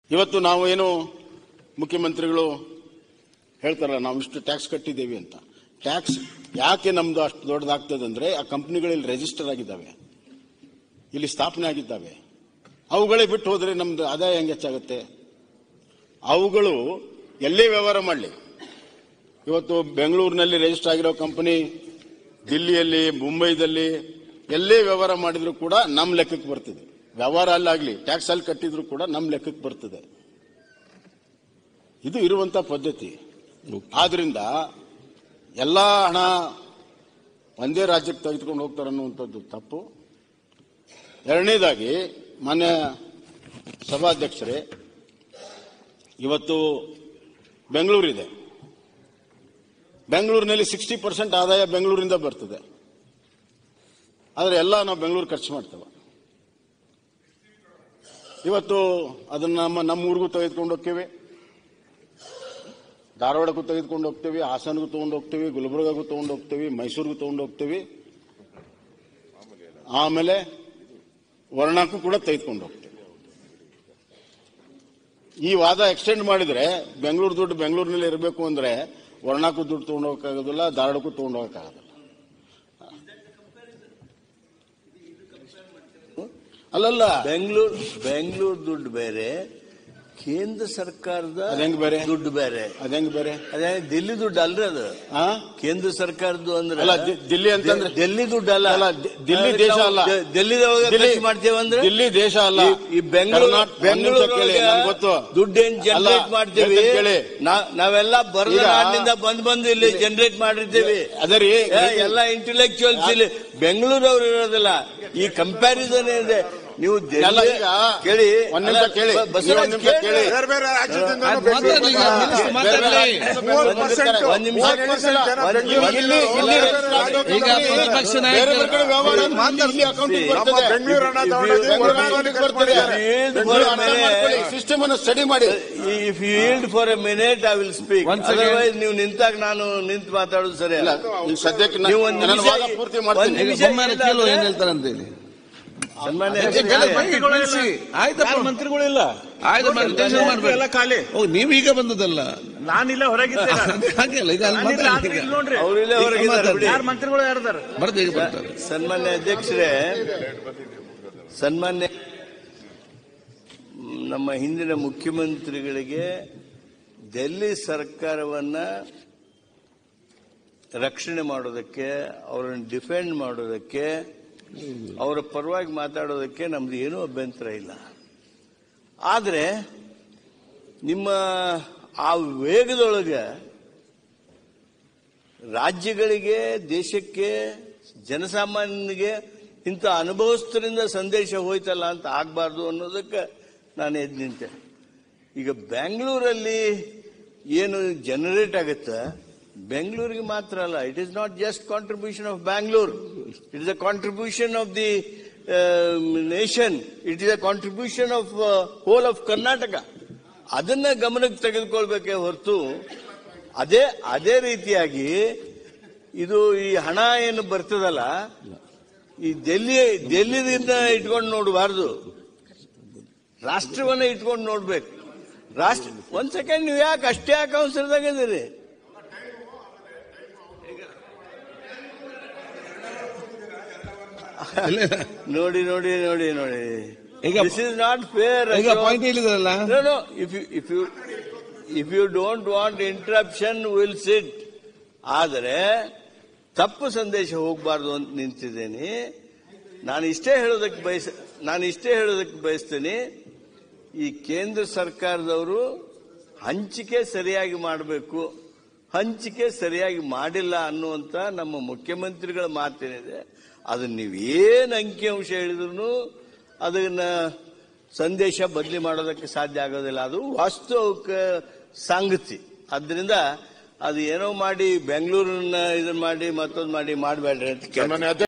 ಇವತ್ತು ನಾವು ಏನು ಮುಖ್ಯಮಂತ್ರಿಗಳು ಹೇಳ್ತಾರಲ್ಲ ನಾವು ಇಷ್ಟು ಟ್ಯಾಕ್ಸ್ ಕಟ್ಟಿದ್ದೇವೆ ಅಂತ ಟ್ಯಾಕ್ಸ್ ಯಾಕೆ ನಮ್ದು ಅಷ್ಟು ದೊಡ್ಡದಾಗ್ತದೆ ಅಂದ್ರೆ ಆ ಕಂಪ್ನಿಗಳಲ್ಲಿ ರಿಜಿಸ್ಟರ್ ಆಗಿದ್ದಾವೆ ಇಲ್ಲಿ ಸ್ಥಾಪನೆ ಆಗಿದ್ದಾವೆ ಅವುಗಳೇ ಬಿಟ್ಟು ಹೋದ್ರೆ ನಮ್ದು ಆದಾಯ ಹೆಂಗೆ ಹೆಚ್ಚಾಗುತ್ತೆ ಅವುಗಳು ಎಲ್ಲೇ ವ್ಯವಹಾರ ಮಾಡಲಿ ಇವತ್ತು ಬೆಂಗಳೂರಿನಲ್ಲಿ ರಿಜಿಸ್ಟರ್ ಆಗಿರೋ ಕಂಪನಿ ದಿಲ್ಲಿಯಲ್ಲಿ ಮುಂಬೈದಲ್ಲಿ ಎಲ್ಲೇ ವ್ಯವಹಾರ ಮಾಡಿದ್ರು ಕೂಡ ನಮ್ಮ ಲೆಕ್ಕಕ್ಕೆ ಬರ್ತದೆ ವ್ಯವಹಾರ ಅಲ್ಲಾಗ್ಲಿ ಟ್ಯಾಕ್ಸ್ ಅಲ್ಲಿ ಕಟ್ಟಿದ್ರು ಕೂಡ ನಮ್ಮ ಲೆಕ್ಕಕ್ಕೆ ಬರ್ತದೆ ಇದು ಇರುವಂತ ಪದ್ಧತಿ ಆದ್ರಿಂದ ಎಲ್ಲಾ ಹಣ ಒಂದೇ ರಾಜ್ಯಕ್ಕೆ ತೆಗೆದುಕೊಂಡು ಹೋಗ್ತಾರೆ ಅನ್ನುವಂಥದ್ದು ತಪ್ಪು ಎರಡನೇದಾಗಿ ಮಾನ್ಯ ಸಭಾಧ್ಯಕ್ಷರೇ ಇವತ್ತು ಬೆಂಗಳೂರಿದೆ ಬೆಂಗಳೂರಿನಲ್ಲಿ ಸಿಕ್ಸ್ಟಿ ಪರ್ಸೆಂಟ್ ಆದಾಯ ಬೆಂಗಳೂರಿಂದ ಬರ್ತದೆ ಆದರೆ ಎಲ್ಲ ನಾವು ಬೆಂಗಳೂರು ಖರ್ಚು ಮಾಡ್ತೇವೆ ಇವತ್ತು ಅದನ್ನ ನಮ್ಮ ನಮ್ಮ ಊರಿಗೂ ತೆಗೆದುಕೊಂಡು ಹೋಗ್ತೇವೆ ಧಾರವಾಡಕ್ಕೂ ತೆಗೆದುಕೊಂಡು ಹೋಗ್ತೇವೆ ಹಾಸನಗೂ ತಗೊಂಡು ಹೋಗ್ತೇವೆ ಗುಲ್ಬರ್ಗಾಗೂ ತಗೊಂಡು ಹೋಗ್ತೇವೆ ಮೈಸೂರಿಗೂ ತಗೊಂಡು ಹೋಗ್ತೇವೆ ಆಮೇಲೆ ವರ್ಣಕ್ಕೂ ಕೂಡ ತೆಗೆದುಕೊಂಡು ಹೋಗ್ತೇವೆ ಈ ವಾದ ಎಕ್ಸ್ಟೆಂಡ್ ಮಾಡಿದ್ರೆ ಬೆಂಗಳೂರು ದುಡ್ಡು ಬೆಂಗಳೂರಿನಲ್ಲಿ ಇರಬೇಕು ಅಂದ್ರೆ ವರ್ಣಕ್ಕೂ ದುಡ್ಡು ತಗೊಂಡು ಹೋಗಕ್ಕಾಗೋದಿಲ್ಲ ಧಾರವಾಡಕ್ಕೂ ತಗೊಂಡು ಹೋಗಕ್ಕಾಗೋದಿಲ್ಲ ಅಲ್ಲಲ್ಲ ಬೆಂಗಳೂರು ಬೆಂಗಳೂರು ದುಡ್ಡು ಬೇರೆ ಕೇಂದ್ರ ಸರ್ಕಾರದ ಅದ್ ಹೆಂಗ್ ಬೇರೆ? ದುಡ್ಡು ಬೇರೆ ಅದಂಗ್ ಬೇರೆ ಅದೇ ದಿಲ್ಲಿ ದುಡ್ಡು ಅಲ್ರಿ ಅದು ಆ? ಕೇಂದ್ರ ಸರ್ಕಾರದ್ದು ಅಂದ್ರೆ ಅಲ್ಲ, ದಿ- ದಿಲ್ಲಿ ಅಂತಂದ್ರೆ- ದೆ- ದಿಲ್ಲಿ ದುಡ್ಡು ಅಲ್ಲ ಅಲ್ಲ, ದಿ- ದಿಲ್ಲಿ ದೇಶ ನಾವು ಅಲ್ಲ. ದೆ- ದಿಲ್ಲಿದೊಳಗೆ ದಿಲ್ಲಿ- ಖರ್ಚು ಮಾಡ್ತೇವೆ ಅಂದ್ರೆ ದಿಲ್ಲಿ ದೇಶ ಅಲ್ಲ ಈ- ಈ ಬೆಂಗಳೂರು ಕರ್ನಾಟಕ- ಒಂದ್ ನಿಮಿಷ ಕೇಳಿ, ನನ್ಗ್ ಗೊತ್ತು. ದುಡ್ಡು ಏನ್ ಅಲ್ಲ, ಜನರೇಟ್ ಮಾಡ್ತೇವೆ ಹೇಳ್ತೀನಿ ಕೇಳಿ. ನಾ- ನಾವೆಲ್ಲ ಬರದ ಈಗ- ನಾಡಿನಿಂದ ಬಂದ್ ಬಂದು ಇಲ್ಲಿ ಜನರೇಟ್ ಮಾಡಿರ್ತೇವೆ ಅದೇ ರೀ ಏ, ಎಲ್ಲ ಇಂಟೆಲೆಕ್ಚುಯಲ್ಸ್ ಇಲ್ಲಿ ಬೆಂಗಳೂರವ್ರು ಇರೋದಿಲ್ಲ ಈ ಕಂಪ್ಯಾರಿಸನ್ ಇದೆ ನೀವು ದಿಲ್ಲಿ- ಎಲ್ಲ ಈಗ ಕೇಳಿ ಒಂದ್ ನಿಮಿಷ ಅಲ್ಲ, ಕೇಳಿ ಬ- ನೀವು ಬಸವರಾಜ್ ಒಂದ್ ನಿಮಿಷ ಕೇಳಿ ಬೇರೆ ಬೇರೆ ರಾಜ್ಯದಿಂದ ಮಾತಾಡ್ಲಿ ಈಗ, minister ಮಾತಾಡ್ಲಿ. ಮೂವತ್ತು percent ಒಂದ್ ನಿಮಿಷ. ಮೂವತ್ತು percent ಜನ ಒಂದ್ ಬೆಂಗಳೂರು ನಿಮಿಷ. ಇಲ್ಲಿ ಇಲ್ಲಿ ಬೇರೆ ಬೇರೆ ರಾಜ್ಯಕ್ಕೆ ಈಗ ಹೋಗ್ತಾರೆ. ಪ್ರತಿಪಕ್ಷ ಬೇರೆ ನಾಯಕರು ಬೇರೆ ಕಡೆ ವ್ಯವಹಾರ ಮಾಡಿ ಇಲ್ಲಿ ಅಕೌಂಟಿಗೆ ನಮ್ಮ ಬರ್ತದೆ ಬೆಂಗಳೂರು ಹಣ ತಗೊಂಡೋಗಿ ಬೆಂಗಳೂರು ಹೊರಗೆ ಅಕೌಂಟಿಗೆ ಖರ್ಚು ಬರ್ತದೆ ಮಾಡಿದ್ದಾರೆ. ಬೆಂಗಳೂರು ಅರ್ಥ ಮಾಡ್ಕೊಳ್ಳಿ ಸಿಸ್ಟಮ್ ಅನ್ನು ಸ್ಟಡಿ ಮಾಡಿ if you yield for a minute I will speak Once again- otherwise ನೀವು ನಿಂತಾಗ ನಾನು ನಿಂತು ಮಾತಾಡೋದು ಸರಿ ಇಲ್ಲ ಅಲ್ಲ ಈಗ ಸದ್ಯಕ್ಕೆ ನೀವು ಒಂದ್ ನನ್ನ ನಿಮಿಷ- ವಾದ ಪೂರ್ತಿ ಮಾಡ್ತೀನಿ ಒಂದ್ ಈಗ ನಿಮಿಷ ಬೊಮ್ಮಾಯಿ ಇಲ್ಲ ಕೇಳು ಅಂದ್ರೆ- ಏನ್ ಹೇಳ್ತಾರಂತ ಹೇಳಿ ಸನ್ಮಾನ್ಯ ಕೇಳಿ, ಅಧ್ಯಕ್ಷರೇ, ಕಳಿಸಿ. ಆಯ್ತಪ್ಪ ಮಂತ್ರಿಗಳಿಲ್ಲ ಆಯ್ತು ಮಾಡಿ ಟೆನ್ಷನ್ ಎಲ್ಲ ಮಾಡ್ಬೇಡಿ ಖಾಲಿ ಓ ನೀವು ಈಗ ಬಂದದಲ್ಲ ನಾನಿಲ್ಲ ಹೊರಗಿದ್ದೆ ಅದೇ ಹಾಗೆ ಅಲ್ಲ ಈಗ ಅಲ್ಲಿ ಮಾತಾಡಿ ಈಗ. ನೋಡ್ರಿ ಅವ್ರು ಇಲ್ಲೇ ಹೊರಗಿದ್ದಾರೆ ಬಿಡಿ. ಯಾರು ಮಂತ್ರಿಗಳು ಯಾರ್ದಾರ ಬರ್ತಾರೆ ಈಗ ಬರ್ತಾರೆ ಸನ್ಮಾನ್ಯ ಅಧ್ಯಕ್ಷರೇ ಸನ್ಮಾನ್ಯ ನಮ್ಮ ಹಿಂದಿನ ಮುಖ್ಯಮಂತ್ರಿಗಳಿಗೆ ದೆಹಲಿ ಸರ್ಕಾರವನ್ನ ರಕ್ಷಣೆ ಮಾಡೋದಕ್ಕೆ ಅವರನ್ನು ಡಿಫೆಂಡ್ ಮಾಡೋದಕ್ಕೆ ಅವರ ಪರವಾಗಿ ಮಾತಾಡೋದಕ್ಕೆ ನಮ್ದು ಏನೂ ಅಭ್ಯಂತರ ಇಲ್ಲ ಆದರೆ ನಿಮ್ಮ ಆ ವೇಗದೊಳಗೆ ರಾಜ್ಯಗಳಿಗೆ ದೇಶಕ್ಕೆ ಜನಸಾಮಾನ್ಯನಿಗೆ ಇಂಥ ಅನುಭವಸ್ಥರಿಂದ ಸಂದೇಶ ಹೋಯ್ತಲ್ಲ ಅಂತ ಆಗಬಾರ್ದು ಅನ್ನೋದಕ್ಕೆ ನಾನು ಎದ್ದು ನಿಂತೆ ಈಗ ಬೆಂಗಳೂರಲ್ಲಿ ಏನು ಜನರೇಟ್ ಆಗುತ್ತೆ ಬೆಂಗಳೂರಿಗೆ ಮಾತ್ರ ಅಲ್ಲ it is not just contribution of Bangalore it is a contribution of the nation it is a contribution of whole of Karnataka ಅದನ್ನ ಗಮನಕ್ಕೆ ತೆಗೆದುಕೊಳ್ಬೇಕೇ ಹೊರತು ಅದೇ ಅದೇ ರೀತಿಯಾಗಿ ಇದು ಈ ಹಣ ಏನು ಬರ್ತದಲ್ಲ ಈ ಡೆಲ್ಲಿ ಡೆಲ್ಲಿದಿಂದ ಇಟ್ಕೊಂಡು ನೋಡಬಾರ್ದು ರಾಷ್ಟ್ರವನ್ನ ಇಟ್ಕೊಂಡು ನೋಡ್ಬೇಕು ರಾಷ್ಟ್ರ ಒಂದ್ ಸೆಕೆಂಡ್ ನೀವು ಯಾಕೆ ಅಷ್ಟೇ ಯಾಕೆ ಅವಸರದಾಗಿದ್ದೀರಿ ಇಲ್ಲ, ನೋಡಿ ನೋಡಿ ನೋಡಿ ನೋಡಿ ಈಗ- ದಿಸ್ ಇಸ್ ನಾಟ್ ಫೇರ್ ಈಗ ಪಾಯಿಂಟ್ ಹೇಳಿದ್ರಲ್ಲ No, no. If you if you if you don't want interruption, we'll sit. ಆದರೆ ತಪ್ಪು ಸಂದೇಶ ಹೋಗಬಾರ್ದು ಅಂತ ನಿಂತಿದ್ದೇನೆ ನಾನು ಇಷ್ಟೇ ಹೇಳೋದಕ್ಕೆ ಬಯಸ ನಾನು ಇಷ್ಟೇ ಹೇಳೋದಕ್ಕೆ ಬಯಸ್ತೇನೆ ಈ ಕೇಂದ್ರ ಸರ್ಕಾರದವರು ಹಂಚಿಕೆ ಸರಿಯಾಗಿ ಮಾಡಬೇಕು ಹಂಚಿಕೆ ಸರಿಯಾಗಿ ಮಾಡಿಲ್ಲ ಅನ್ನುವಂತ ನಮ್ಮ ಮುಖ್ಯಮಂತ್ರಿಗಳ ಮಾತೇನಿದೆ ಅದನ್ನ ನೀವೇನು ಅಂಕಿಅಂಶ ಹೇಳಿದ್ರು ಅದನ್ನ ಸಂದೇಶ ಬದಲಿ ಮಾಡೋದಕ್ಕೆ ಸಾಧ್ಯ ಆಗೋದಿಲ್ಲ ಅದು ವಾಸ್ತವಿಕ ಸಂಗತಿ ಅದರಿಂದ ಅದು ಏನೋ ಮಾಡಿ ಬೆಂಗಳೂರನ್ನ ಇದನ್ನ ಮಾಡಿ ಮತ್ತೊಂದು ಮಾಡಿ ಮಾಡಬೇಡ್ರಿ ಅಂತ ಕೇಳ್ತೀನಿ. ಸನ್ಮಾನ್ಯ ಅಧ್ಯಕ್ಷ